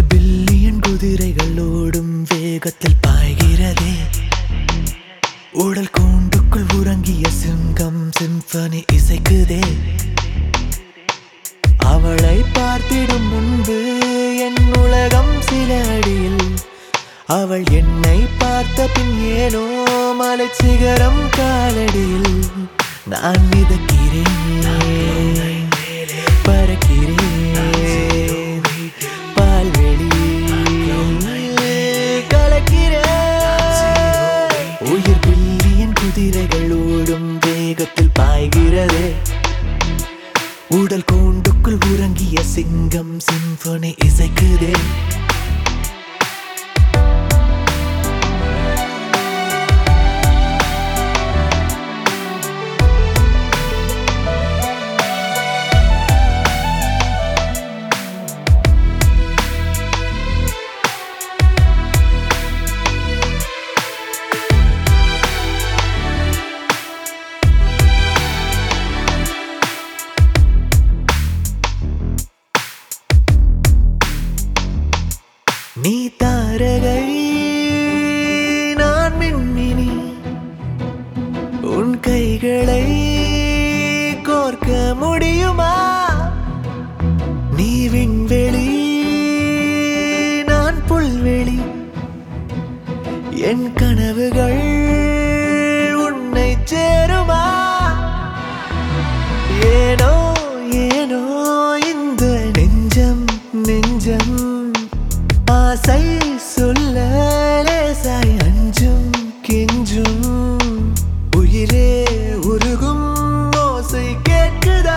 உயிர் பில்லியன் குதிரைகள் ஓடும் வேகத்தில் பாய்கிறதே உடல் கூண்டுக்குள் உறங்கிய சிங்கம் சிம்பனி இசைக்குதே அவளை பார்த்திடும் முன்பு என் உலகம் சில அடியில் அவள் என்னை பார்த்த பின் ஏனோ மலை சிகரம் காலடியில் நான் மிதக்கிறேன் பறக்கிறேன் பால்வெளி கலக்கிறேன் உயிர் பில்லியன் குதிரைகள் ஓடும் வேகத்தில் பாய்கிறதே உடல் கூண்டுக்குள் உறங்கிய சிங்கம் சிம்பொனி இசைக்குதே நீ தாரகை நான் மின்மினி உன் கைகளை கோர்க்க முடியுமா நீ விண்வெளி நான் புல்வெளி என் கனவுகள் உன்னை சேருமா ஏனோ ஏனோ இந்த நெஞ்சம் நெஞ்சம் ஆசை சொல்ல லேசாய் அஞ்சும் கெஞ்சும் உயிரே உருகும் ஓசை கேட்குதா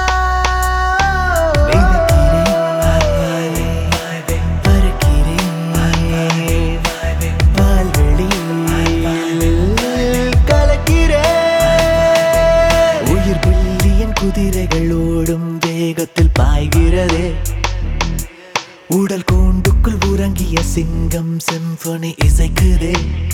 உயிர் பில்லியன் குதிரைகள் ஓடும் வேகத்தில் பாய்கிறதே உடல் கூண்டுக்குள் உறங்கிய சிங்கம் சிம்பொனி இசைக்குதே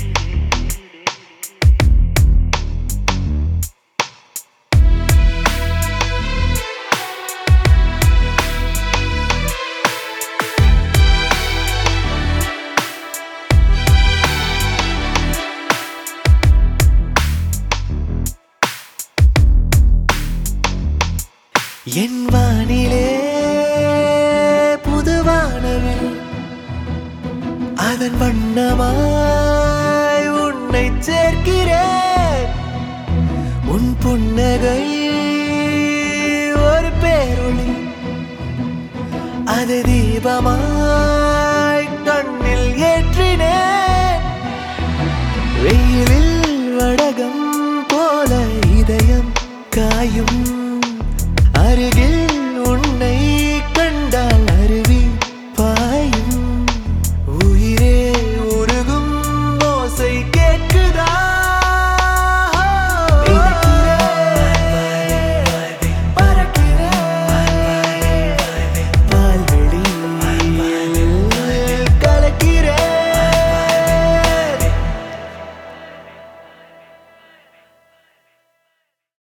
என் வானிலே புதுவானவில் அதன் வண்ணமாய் உன்னை சேர்க்கிறேன் உன் புன்னகை ஒரு பேரொளி அது தீபமாய்